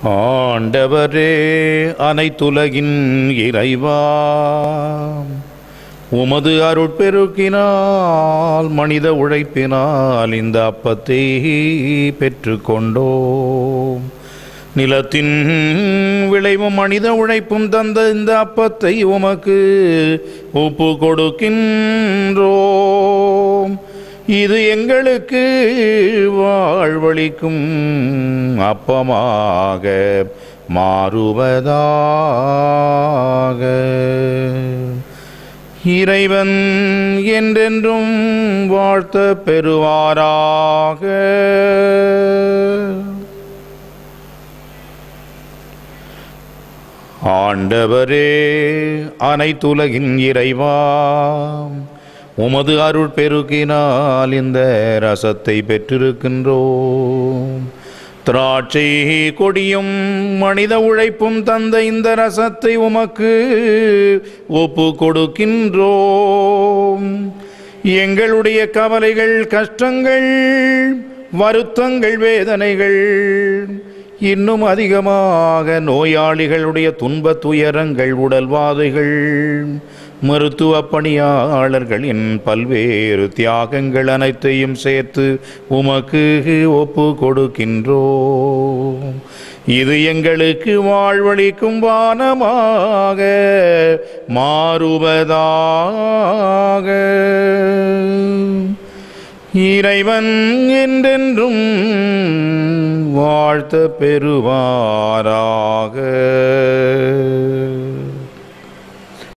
ஆண்டவரே அனைத்துலகின் இறைவா உமது அருட்பெருக்கினால் மனித உழைப்பினால் இந்த அப்பத்தை பெற்றுக்கொண்டோம் நிலத்தின் விளைவும் மனித உழைப்பும் தந்த இந்த அப்பத்தை உமக்கு ஒப்பு கொடுக்கின்றோம் இது எங்களுக்கு வாழ்வளிக்கும் அப்பமாக மாறுவதாக இறைவன் என்றென்றும் வாழ்த்த பெறுவாராக ஆண்டவரே அனைத்துலகின் இறைவா உமது அருள் பெருக்கினால் இந்த ரசத்தை பெற்றிருக்கின்றோம் திராட்சை கொடியும் மனித உழைப்பும் தந்த இந்த ரசத்தை உமக்கு ஒப்பு கொடுக்கின்றோம் எங்களுடைய கவலைகள் கஷ்டங்கள் வருத்தங்கள் வேதனைகள் இன்னும் அதிகமாக நோயாளிகளுடைய துன்ப துயரங்கள் உடல்வாதைகள் மருத்துவ பணியாளர்களின் பல்வேறு தியாகங்கள் அனைத்தையும் சேர்த்து உமக்கு ஒப்பு கொடுக்கின்றோம் இது எங்களுக்கு வாழ்வளிக்கும் வானமாக மாறுவதாக இறைவன் என்றென்றும் வாழ்த்த பெறுவாராக